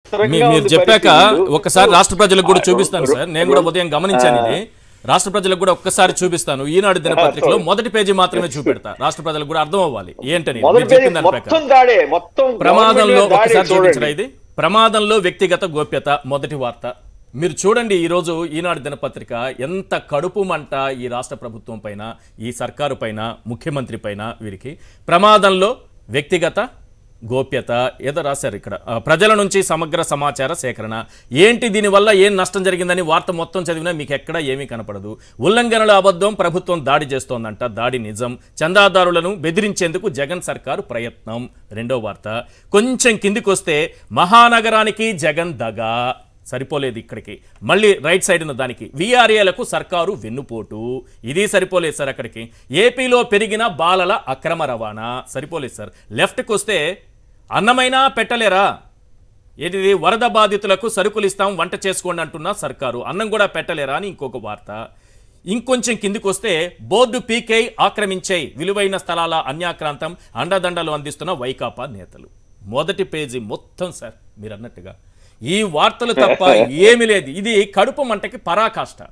విచిత్రంగా మీ- మీరు ఉంది చెప్పాక పరిస్థితులు. ఒకసారి రాష్ట్ర ప్రజలకు కూడా ఆ, చూపిస్తాను రో- సార్ నేను కూడా ఉదయం గమనించాను ఇది రాష్ట్ర ప్రజలకు కూడా ఒక్కసారి చూపిస్తాను ఈనాడు దినపత్రికలో మొదటి పేజీ మాత్రమే చూపెడతా రాష్ట్ర ప్రజలకు కూడా అర్థం అవ్వాలి ఏంటని మొదటి మీరు చెప్పిన పేజీ దాని మొత్తం ప్రకారం దాడే మొత్తం ప్రమాదంలో గవర్నమెంట్ దాడే ఒకసారి చూడండి. చూపించరా ఇది ప్రమాదంలో వ్యక్తిగత గోప్యత మొదటి వార్త మీరు చూడండి ఈరోజు ఈనాడు దినపత్రిక ఎంత కడుపు మంట ఈ రాష్ట్ర ప్రభుత్వం పైన ఈ సర్కారు పైన ముఖ్యమంత్రి పైన వీరికి ప్రమాదంలో వ్యక్తిగత గోప్యత ఏదో రాశారు ఇక్కడ ఆ, ప్రజల నుంచి సమగ్ర సమాచార సేకరణ ఏంటి దీనివల్ల ఏం నష్టం జరిగిందని వార్త మొత్తం చదివినా మీకు ఎక్కడ ఏమీ కనపడదు ఉల్లంఘనల అబద్ధం ప్రభుత్వం దాడి చేస్తోందంట దాడి నిజం చందాదారులను బెదిరించేందుకు జగన్ సర్కారు ప్రయత్నం రెండో వార్త కొంచెం కిందికి వస్తే మహానగరానికి జగన్ దగా సరిపోలేదు ఇక్కడికి మళ్ళీ రైట్ సైడ్ ఉన్న దానికి విఆర్ఏలకు సర్కారు వెన్నుపోటు ఇది సరిపోలేదు సార్ అక్కడికి ఏపీలో పెరిగిన బాలల అక్రమ రవాణా సరిపోలేదు సార్ లెఫ్ట్కి వస్తే అన్నమైనా పెట్టలేరా ఏది వరద బాధితులకు సరుకులు ఇస్తాం వంట చేసుకోండి అంటున్న సర్కారు అన్నం కూడా పెట్టలేరా అని ఇంకొక వార్త ఇంకొంచెం కిందికి వస్తే బోర్డు పీకై ఆక్రమించేయి విలువైన స్థలాల అన్యాక్రాంతం అండదండలు అందిస్తున్న వైకాపా నేతలు మొదటి పేజీ మొత్తం సార్ మీరు అన్నట్టుగా ఈ వార్తలు తప్ప ఏమీ లేదు ఇది కడుపు మంటకి పరాకాష్ట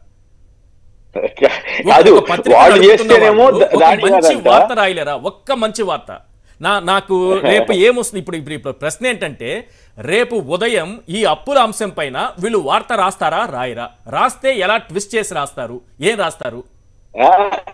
అది ఒక పత్రిక వాళ్ళు నడుపుతున్న చేస్తేనేమో వాళ్ళు ఒక దాడి మంచి కాదంట. వార్త రాయలేరా ఒక్క మంచి వార్త నా నాకు రేపు ఏమొస్తుంది ఇప్పుడు ఇప్పుడు ఇప్పుడు ప్రశ్న ఏంటంటే రేపు ఉదయం ఈ అప్పుల అంశం పైన వీళ్ళు వార్త రాస్తారా రాయరా రాస్తే ఎలా ట్విస్ట్ చేసి రాస్తారు ఏం రాస్తారు ఆ,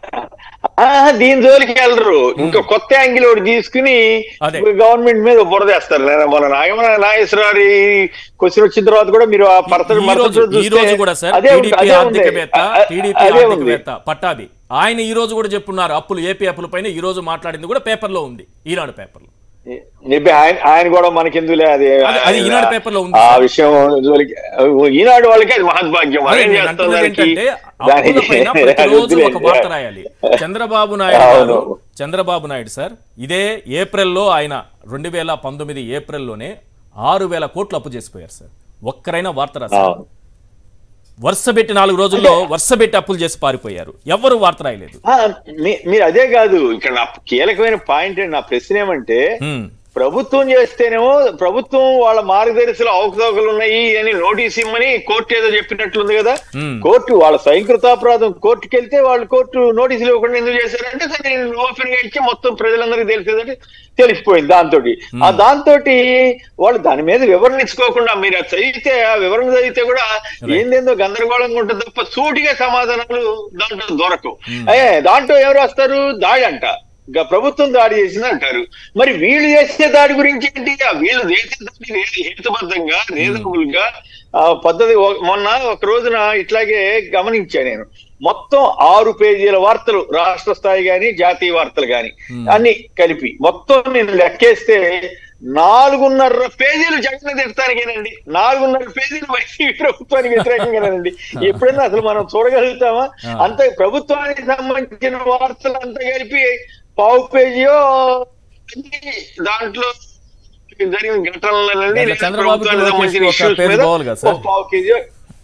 ఆ, దీని జోలికి వెళ్ళరు ఇంకా కొత్త యాంగిల్ ఒకటి తీసుకుని అదే. గవర్నమెంట్ మీద బురదేస్తారు నేను మన నాగమన నాగేశ్వరరావు క్వశ్చన్ వచ్చిన తర్వాత కూడా మీరు ఆ పర్సన్ ఈ రోజు ఈ రోజు కూడా సార్ టీడీపీ ఆర్థికవేత్త టీడీపీ ఆర్థికవేత్త పట్టాభి ఆయన ఈ రోజు కూడా చెప్పున్నారు అప్పులు ఏపీ అప్పుల పైన ఈ రోజు మాట్లాడింది కూడా పేపర్లో ఉంది ఈనాడు పేపర్లో చెప్పి ఆయన ఆయన కూడా మనకెందులే అది అది- అది ఈనాడు పేపర్లో ఉంది ఆ సార్. విషయం జోలికి ఈనాడు వాళ్ళకి అది మహద్భాగ్యం అదే ఏం నేను చేస్తాం అంటున్నది దానికి ఏంటంటే దానికి అప్పుల పైన అది ప్రతిరోజు ఒక వదిలేండి. వార్త రాయాలి చంద్రబాబు నాయుడు గారు అవును. చంద్రబాబు నాయుడు సార్ ఇదే ఏప్రిల్లో ఆయన రెండు వేల పంతొమ్మిది ఏప్రిల్లోనే ఆరు వేల కోట్లు అప్పు చేసిపోయారు సార్ ఒక్కరైనా వార్త రాశారు అవును. వరుస పెట్టి నాలుగు రోజుల్లో వరుస పెట్టి అప్పులు చేసి పారిపోయారు ఎవరు వార్త రాయలేదు ఆ, మీ- మీరు అదే కాదు ఇక్కడ నా కీలకమైన పాయింట్ నా ప్రశ్న ఏమంటే హ్మ్. ప్రభుత్వం చేస్తేనేమో ప్రభుత్వం వాళ్ళ మార్గదర్శిలో అవకతవకలు ఉన్నాయి అని నోటీస్ ఇమ్మని కోర్టు ఏదో చెప్పినట్లుంది కదా Hmm. కోర్టు వాళ్ళ స్వయంకృతాపరాధం కోర్టుకి వెళ్తే వాళ్ళు కోర్టు నోటీసులు ఇవ్వకుండా ఎందుకు చేశారంటే సరే నేను ఓపెన్ గా ఇచ్చి మొత్తం ప్రజలందరికీ తెలిసేదంటే తెలిసిపోయింది దాంతో ఆ దాంతో వాళ్ళు దాని మీద వివరణ ఇచ్చుకోకుండా మీరు అది చదివితే ఆ వివరణ చదివితే కూడా ఏందేందో గందరగోళంగా ఉంటుంది తప్ప సూటిగా సమాధానాలు దాంట్లో దొరకవు అయ్యే దాంట్లో ఎవరు వస్తారు దాడి అంట ఇంకా ప్రభుత్వం దాడి చేసింది అంటారు మరి వీళ్ళు చేసే దాడి గురించి ఏంటి ఆ వీళ్ళు చేసే దాడి హే- హేతుబద్ధంగా రీజనబుల్ గా ఆ పద్ధతి ఓ- మొన్న ఒక రోజున ఇట్లాగే గమనించా నేను మొత్తం ఆరు పేజీల వార్తలు రాష్ట్ర స్థాయి గాని జాతీయ వార్తలు గాని అన్ని కలిపి మొత్తం నేను లెక్కేస్తే నాలుగున్నర పేజీలు జగన్ తిడతానికేనండి నాలుగున్నర పేజీలు వైసీపీ ప్రభుత్వానికి వ్యతిరేకంగానండి ఎప్పుడైనా అసలు మనం చూడగలుగుతామా అంత ప్రభుత్వానికి సంబంధించిన వార్తలు అంతా కలిపి పావు పేజీయో అన్ని దాంట్లో జరిగిన ఘటనలన్నీ దాంట్లో చంద్రబాబుకి ప్రభుత్వానికి సంబంధించిన ఒక issues పేజీ మీద కావాలి కదా సార్? ఒక పావు కేజీ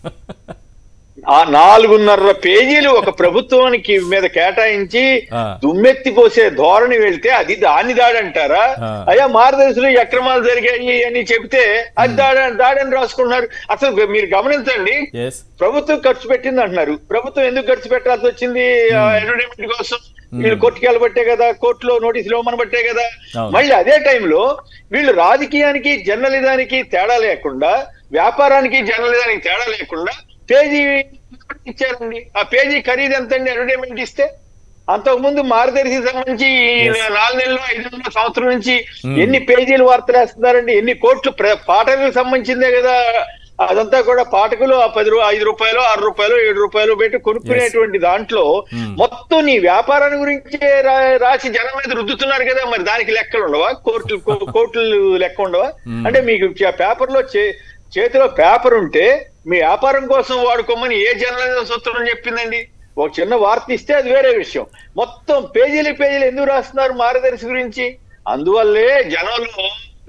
ఆ నాలుగున్నర పేజీలు ఒక ప్రభుత్వానికి మీద కేటాయించి ఆ. దుమ్మెత్తి పోసే ధోరణి వెళ్తే అది దాని దాడంటారా ఆ. అయ్యా మార్గదర్శులు ఈ అక్రమాలు జరిగాయి అని చెప్తే అది దాడి దాడని రాసుకున్నారు అసలు మీరు గమనించండి ఎస్ ప్రభుత్వం ఖర్చు పెట్టింది అంటున్నారు ప్రభుత్వం ఎందుకు ఖర్చు పెట్టాల్సి వచ్చింది అడ్వర్టైజ్మెంట్ కోసం వీళ్ళు కోర్టుకి వెళ్ళబట్టే కదా కోర్టులో నోటీసులు ఇవ్వమని బట్టే కదా అవును. మళ్ళీ అదే టైంలో వీళ్ళు రాజకీయానికి జర్నలిజానికి తేడా లేకుండా వ్యాపారానికి జర్నలిజానికి తేడా లేకుండా పేజీ ఇచ్చారండి ఆ పేజీ ఖరీదు ఎంత అండి అడ్వర్టైజ్మెంట్ ఇస్తే అంతకు ముందు మార్గదర్శి సంబంధించి ఈ నాలుగు నెలలు ఐదు నెలలు సంవత్సరం నుంచి ఎన్ని పేజీలు వార్తలు వేస్తున్నారండి ఎన్ని కోట్లు ప్ర- పాఠకులకు సంబంధించిందే కదా అదంతా కూడా పాఠకులు ఆ పది రూ- ఐదు రూపాయలు ఆరు రూపాయలు ఏడు రూపాయలు పెట్టి కొనుక్కునేటువంటి దాంట్లో మొత్తం నీ వ్యాపారాన్ని గురించే రా- రాసి జనం మీద రుద్దుతున్నారు కదా మరి దానికి లెక్కలు ఉండవా కోర్టులు కో- కోర్టులు లెక్క ఉండవా అంటే మీకు పేపర్ లో చే- చేతిలో పేపర్ ఉంటే మీ వ్యాపారం కోసం వాడుకోమని ఏ జర్నలిజం సూత్రం చెప్పిందండి ఒక చిన్న వార్త ఇస్తే అది వేరే విషయం మొత్తం పేజీలు పేజీలు ఎందుకు రాస్తున్నారు మార్గదర్శి గురించి అందువల్లే జనంలో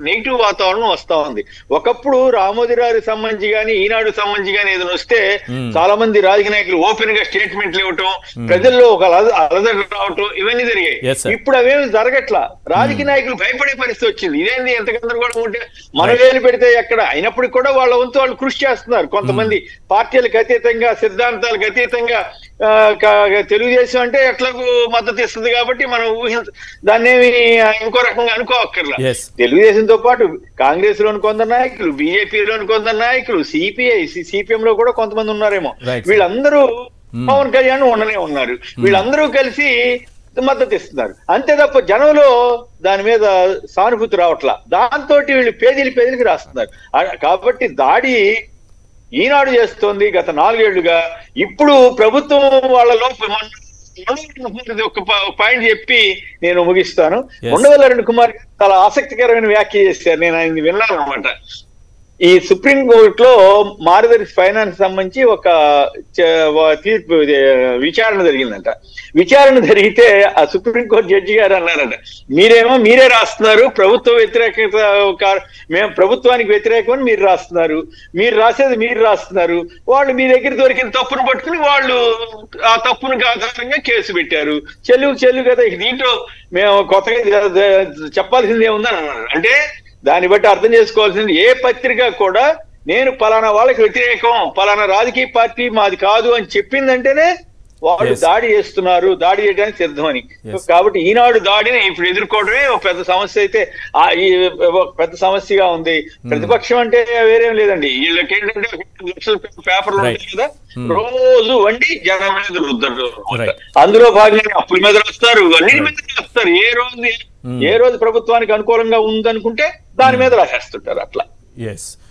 నెగిటివ్ వాతావరణం వస్తా ఉంది ఒకప్పుడు రామోజీరావు సంబంధించి గాని ఈనాడు సంబంధించి గాని ఏదైనా వస్తే చాలా మంది రాజకీయ నాయకులు ఓపెన్ గా స్టేట్మెంట్లు ఇవ్వటం ప్రజల్లో ఒక అలజ- అలజడి రావటం ఇవన్నీ Yes, జరిగాయి sir. ఇప్పుడు అవేమి జరగట్లా రాజకీయ నాయకులు భయపడే పరిస్థితి వచ్చింది ఇదేంది ఎంత గందరగోళం ఉంటే మన వేలు పెడితే ఎక్కడ అయినప్పటికీ కూడా వాళ్ళ వంతు వాళ్ళు కృషి చేస్తున్నారు కొంతమంది పార్టీలకు అతీతంగా సిద్ధాంతాలకు అతీతంగా ఆ, క- తెలుగుదేశం అంటే ఎట్లాగూ మద్దతు ఇస్తుంది కాబట్టి మనం ఊహించ దాన్ని ఏమి ఇంకో రకంగా అనుకోవక్కర్లా Yes. తెలుగుదేశంతో పాటు కాంగ్రెస్ లోని కొందరు నాయకులు బీజేపీలోని కొందరు నాయకులు సిపిఐ సిపిఎం లో కూడా కొంతమంది ఉన్నారేమో Right. వీళ్ళందరూ పవన్ కళ్యాణ్ ఉండనే ఉన్నారు వీళ్ళందరూ కలిసి మద్దతు ఇస్తున్నారు అంతే తప్ప జనంలో దాని మీద సానుభూతి రావట్లా దాంతో వీళ్ళు పేదీలు పేదీలకి రాస్తున్నారు ఆ- కాబట్టి దాడి ఈనాడు చేస్తోంది గత నాలుగేళ్లుగా ఇప్పుడు ప్రభుత్వం వాళ్ళ లోపల ఒక ప- పాయింట్ చెప్పి నేను ముగిస్తాను Yes. ఉండవల్లి అరుణ్ కుమార్ గారు చాలా ఆసక్తికరమైన వ్యాఖ్య చేశారు నేను ఆయన విన్నాను అనమాట ఈ సుప్రీం కోర్ట్ లో మార్గదర్శి ఫైనాన్స్ సంబంధించి ఒక చ- వ- తీర్పు ఇది, విచారణ జరిగిందంట విచారణ జరిగితే ఆ సుప్రీం కోర్టు జడ్జి గారు అన్నారట మీరేమో మీరే రాస్తున్నారు ప్రభుత్వ వ్యతిరేకత కా- మేము ప్రభుత్వానికి వ్యతిరేకమని మీరు రాస్తున్నారు మీరు రాసేది మీరు రాస్తున్నారు వాళ్ళు మీ దగ్గర దొరికిన తప్పును పట్టుకుని వాళ్ళు ఆ తప్పును ఆధారంగా కేసు పెట్టారు చెల్లు చెల్లు కదా ఇక దీంట్లో మేము కొత్తగా జ- జ- చెప్పాల్సింది ఏముందని అన్నారు అంటే దాన్ని బట్టి అర్థం చేసుకోవాల్సింది ఏ పత్రిక కూడా నేను పలానా వాళ్ళకి వ్యతిరేకం పలానా రాజకీయ పార్టీ మాది కాదు అని చెప్పిందంటేనే వాళ్ళు Yes. దాడి చేస్తున్నారు దాడి చేయడానికి సిద్ధమని Yes. కాబట్టి ఈనాడు దాడిని ఇప్పుడు ఎదుర్కోవడమే ఒక పెద్ద సమస్య అయితే ఆ ఈ ఒక పెద్ద సమస్యగా ఉంది ప్రతిపక్షం అంటే వేరేం లేదండి వీళ్ళకి ఏంటంటే లక్షల పేపర్లు Right. ఉంటాయి కదా రోజు వండి జనం మీద రుద్దరు Right. అందులో భాగంగా అప్పుల మీద రాస్తారు అన్నిటి మీద రాస్తారు ఏ రోజు ఏ రోజు ప్రభుత్వానికి అనుకూలంగా ఉందనుకుంటే దాని మీద రాసేస్తుంటారు అట్లా ఎస్